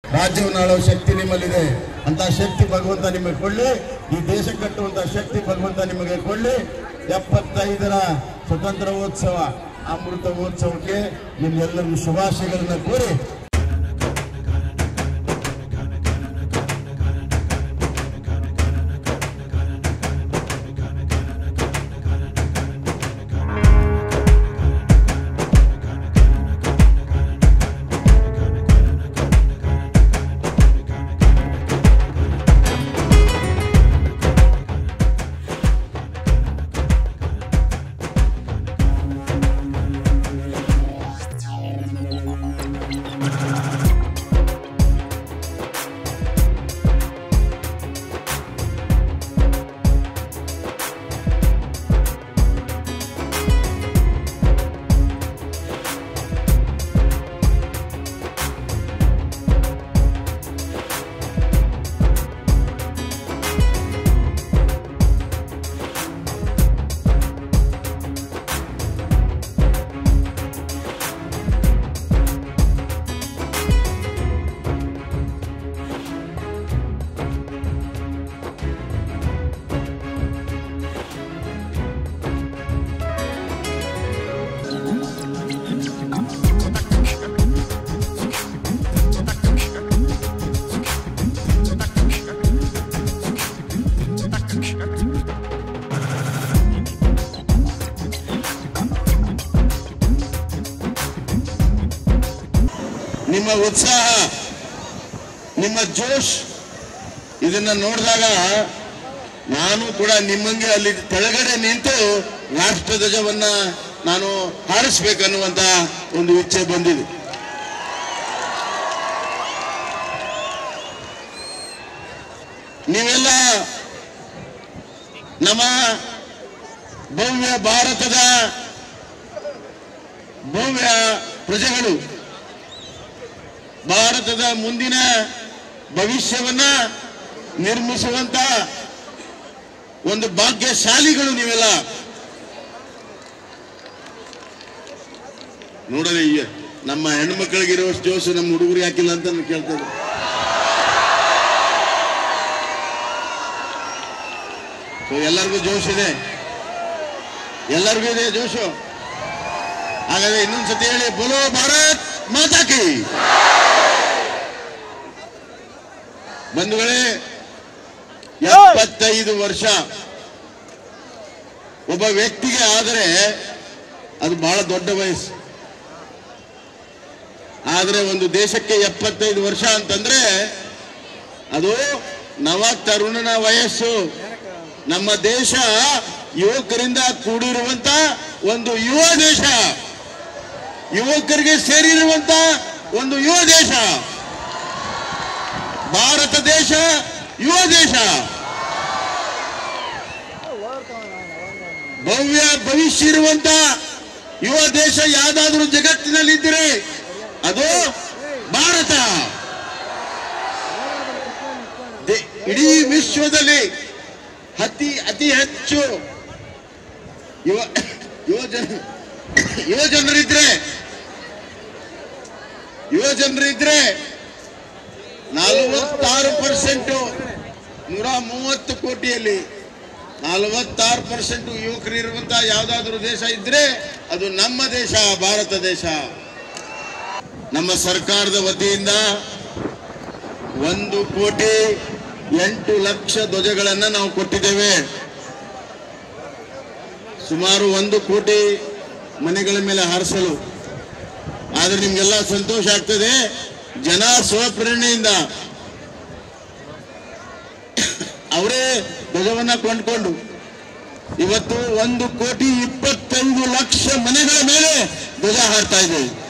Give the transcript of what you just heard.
ರಾಜ್ಯವನ್ನು ಆಳುವ ಶಕ್ತಿ ನಿಮ್ಮಲ್ಲಿದೆ ಅಂತ ಶಕ್ತಿ ಭಗವಂತ ನಿಮಗೆ ಕೊಳ್ಳಿ ಈ ದೇಶ ಕಟ್ಟುವಂತ ಶಕ್ತಿ ಭಗವಂತ ನಿಮಗೆ ಕೊಳ್ಳಿ ಎಪ್ಪತ್ತೈದರ ಸ್ವತಂತ್ರೋತ್ಸವ ಅಮೃತ ಮಹೋತ್ಸವಕ್ಕೆ ನಿಮ್ಮೆಲ್ಲರಿಗೂ ಶುಭಾಶಯಗಳನ್ನ ಕೋರಿ ನಿಮ್ಮ ಉತ್ಸಾಹ ನಿಮ್ಮ ಜೋಶ್ ಇದನ್ನ ನೋಡಿದಾಗ ನಾನು ಕೂಡ ನಿಮ್ಮಂಗೆ ಅಲ್ಲಿ ಕೆಳಗಡೆ ನಿಂತು ರಾಷ್ಟ್ರ ಧ್ವಜವನ್ನ ನಾನು ಹಾರಿಸ್ಬೇಕನ್ನುವಂತ ಒಂದು ಇಚ್ಛೆ ಬಂದಿದೆ ನೀವೆಲ್ಲ ನಮ್ಮ ಭವ್ಯ ಭಾರತದ ಭವ್ಯ ಪ್ರಜೆಗಳು ಭಾರತದ ಮುಂದಿನ ಭವಿಷ್ಯವನ್ನ ನಿರ್ಮಿಸುವಂತ ಒಂದು ಭಾಗ್ಯಶಾಲಿಗಳು ನೀವೆಲ್ಲ ನೋಡಲಿ ಈ ನಮ್ಮ ಹೆಣ್ಮಕ್ಳಿಗೆ ಇರುವಷ್ಟು ಜೋಶು ನಮ್ಮ ಹುಡುಗರು ಯಾಕಿಲ್ಲ ಅಂತ ನಾನು ಕೇಳ್ತೇನೆ ಸೊ ಎಲ್ಲರಿಗೂ ಜೋಶ್ ಇದೆ ಎಲ್ಲರಿಗೂ ಇದೆ ಜೋಶು ಹಾಗಾದ್ರೆ ಇನ್ನೊಂದ್ಸತಿ ಹೇಳಿ ಬೋಲೋ ಭಾರತ್ ಮಾತಾ ಕಿ ಬಂಧುಗಳೇ ಎಪ್ಪತ್ತೈದು ವರ್ಷ ಒಬ್ಬ ವ್ಯಕ್ತಿಗೆ ಆದರೆ ಅದು ಬಹಳ ದೊಡ್ಡ ವಯಸ್ಸು ಆದರೆ ಒಂದು ದೇಶಕ್ಕೆ ಎಪ್ಪತ್ತೈದು ವರ್ಷ ಅಂತಂದ್ರೆ ಅದು ನವ ತರುಣನ ವಯಸ್ಸು ನಮ್ಮ ದೇಶ ಯುವಕರಿಂದ ಕೂಡಿರುವಂತ ಒಂದು ಯುವ ದೇಶ ಯುವಕರಿಗೆ ಸೇರಿರುವಂತ ಒಂದು ಯುವ ದೇಶ ಭಾರತ ದೇಶ ಯುವ ದೇಶ ಭವ್ಯ ಭವಿಷ್ಯ ಇರುವಂತ ಯುವ ದೇಶ ಯಾವ್ದಾದ್ರೂ ಜಗತ್ತಿನಲ್ಲಿ ಇದ್ದರೆ ಅದು ಭಾರತ ದೆ- ಇಡೀ ವಿಶ್ವದಲ್ಲಿ ಅತಿ ಅತಿ ಹೆಚ್ಚು ಯುವ ಯುವ ಜನ ಯುವ ಜನರಿದ್ರೆ ಯುವ ಜನರಿದ್ರೆ ನಲವತ್ತಾರು ಪರ್ಸೆಂಟ್ ನೂರ ಮೂವತ್ತು ಕೋಟಿಯಲ್ಲಿ ನಲವತ್ತಾರು ಪರ್ಸೆಂಟ್ ಯುವಕರು ಇರುವಂತ ಯಾವ್ದಾದ್ರು ದೇಶ ಇದ್ರೆ ಅದು ನಮ್ಮ ದೇಶ ಭಾರತ ದೇಶ ನಮ್ಮ ಸರ್ಕಾರದ ವತಿಯಿಂದ ಒಂದು ಕೋಟಿ ಎಂಟು ಲಕ್ಷ ಧ್ವಜಗಳನ್ನ ನಾವು ಕೊಟ್ಟಿದ್ದೇವೆ ಸುಮಾರು ಒಂದು ಕೋಟಿ ಮನೆಗಳ ಮೇಲೆ ಹಾರಿಸಲು ಆದ್ರೆ ನಿಮ್ಗೆಲ್ಲ ಸಂತೋಷ ಆಗ್ತದೆ ಜನ ಸ್ವಪ್ರೇರಣೆಯಿಂದ ಅವರೇ ಧ್ವಜವನ್ನ ಕೊಂಡ್ಕೊಂಡು ಇವತ್ತು ಒಂದು ಕೋಟಿ ಇಪ್ಪತ್ತೈದು ಲಕ್ಷ ಮನೆಗಳ ಮೇಲೆ ಧ್ವಜ ಹಾರ್ತಾ ಇದೆ